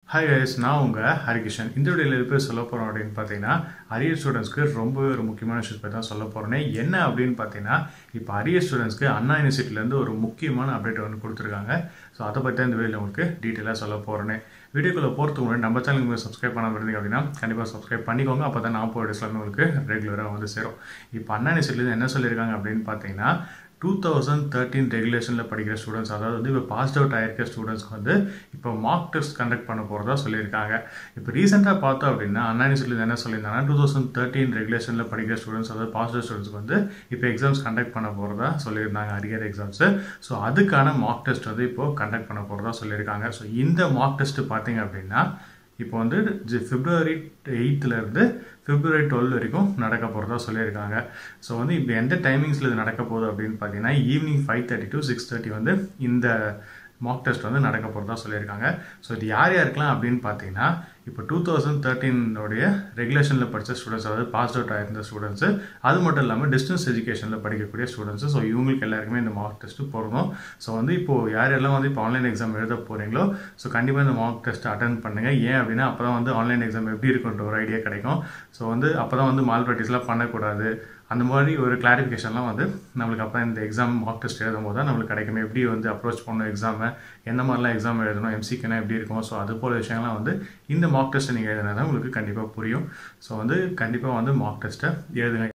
hi guys நான் உங்கள் ஹரிகிருஷ்ணன் இந்த வீடியோவில் எது பேர் சொல்ல போகிறோம் அப்படின்னு பார்த்தீங்கன்னா அரியர் ஸ்டூடெண்ட்ஸ்க்கு ரொம்ப ஒரு முக்கியமான விஷயத்தை பற்றி தான் சொல்ல போகிறேனே என்ன அப்படின்னு பார்த்தீங்கன்னா இப்போ அரியர் ஸ்டூடெண்ட்ஸ்க்கு அண்ணா யூனிவர்சிட்டிலேருந்து ஒரு முக்கியமான அப்டேட் வந்து கொடுத்துருக்காங்க ஸோ அதை பற்றி இந்த வீடியோவில் உங்களுக்கு டீட்டெயிலாக சொல்ல போகிறேனே வீடியோக்குள்ளே போகிறதுக்கு முன்னாடி நம்ம சேனலுக்கு சப்ஸ்கிரைப் பண்ணாமல் இருந்தீங்க அப்படின்னா கண்டிப்பாக சப்ஸ்கிரைப் பண்ணிக்கோங்க அப்போ தான் நான் போகிற எல்லாமே உங்களுக்கு ரெகுலராக வந்து சேரும் இப்போ அண்ணா யூனிவர்சிட்டிலேருந்து என்ன சொல்லியிருக்காங்க அப்படின்னு பார்த்தீங்கன்னா டூ தௌசண்ட் தேர்ட்டீன் ரெகுலேஷனில் படிக்கிற ஸ்டூடெண்ட்ஸ் அதாவது வந்து இப்போ பாஸ்ட் அவுட் ஆயிருக்க ஸ்டூடெண்ட்ஸ்க்கு வந்து இப்போ மார்க் டெஸ்ட் கண்டக்ட் பண்ண போகிறதா சொல்லியிருக்காங்க இப்போ ரீசெண்டாக பார்த்தோம் அப்படின்னா அண்ணா யூனிவர்சிட்டியில் என்ன சொல்லியிருந்தாங்கன்னா டூ தௌசண்ட் தேர்ட்டீன் ரெகுலேஷனில் படிக்கிற ஸ்டூடெண்ட்ஸ் அதாவது பாஸ்ட் அவுட் ஸ்டூடெண்ட்ஸ்க்கு வந்து இப்போ எக்ஸாம்ஸ் கண்டக்ட் பண்ண போகிறதா சொல்லியிருந்தாங்க அரியர் எக்ஸாம்ஸு ஸோ அதுக்கான மார்க் டெஸ்ட் வந்து இப்போது கண்டக்ட் பண்ண போகிறதா சொல்லியிருக்காங்க ஸோ இந்த மார்க் டெஸ்ட் பார்த்தீங்க அப்படின்னா இப்போ வந்து பிப்ரவரி எயித்துலேருந்து பிப்ரவரி டுவெல் வரைக்கும் நடக்க போகிறதா சொல்லியிருக்காங்க ஸோ வந்து இப்போ எந்த டைமிங்ஸில் இது நடக்க போகுது அப்படின்னு பார்த்தீங்கன்னா evening five thirty to six thirty வந்து இந்த மார்க் டெஸ்ட் வந்து நடக்க போகிறதா சொல்லியிருக்காங்க ஸோ இது யார் யாருக்கெல்லாம் அப்படின்னு பார்த்தீங்கன்னா இப்போ டூ தௌசண்ட் தேர்ட்டீனுடைய ரெகுலேஷனில் படித்த ஸ்டூடெண்ட்ஸ் அதாவது பாஸ் அவுட் ஆயிருந்த ஸ்டூடெண்ட்ஸு அது மட்டும் இல்லாமல் டிஸ்டன்ஸ் எஜுகேஷனில் படிக்கக்கூடிய ஸ்டூடெண்ட்ஸு ஸோ இவங்களுக்கு எல்லாருக்குமே இந்த மார்க் டெஸ்ட்டு போடணும் ஸோ வந்து இப்போது யார் எல்லாம் வந்து இப்போ ஆன்லைன் எக்ஸாம் எழுத போகிறீங்களோ ஸோ கண்டிப்பாக இந்த மார்க் டெஸ்ட் அட்டன் பண்ணுங்கள் ஏன் அப்படின்னா அப்போ தான் வந்து ஆன்லைன் எக்ஸாம் எப்படி இருக்குன்ற ஒரு ஐடியா கிடைக்கும் ஸோ வந்து அப்போ தான் வந்து மால் ப்ராக்டிஸ்லாம் பண்ணக்கூடாது அந்த மாதிரி ஒரு கிளாரிஃபிகேஷன்லாம் வந்து நம்மளுக்கு அப்போ இந்த எக்ஸாம் மார்க் டெஸ்ட் எழுதும் போது தான் நம்மளுக்கு கிடைக்கும் எப்படி வந்து அப்ரோச் பண்ணணும் எக்ஸாமை எந்த மாதிரிலாம் எக்ஸாம் எழுதணும் எம்சிக்குனா எப்படி இருக்கும் ஸோ அது போல விஷயங்கள்லாம் வந்து இந்த மார்க் டெஸ்ட்டை நீங்கள் எழுதினா தான் உங்களுக்கு கண்டிப்பாக புரியும் ஸோ வந்து கண்டிப்பாக வந்து மார்க் டெஸ்ட்டை எழுதுங்க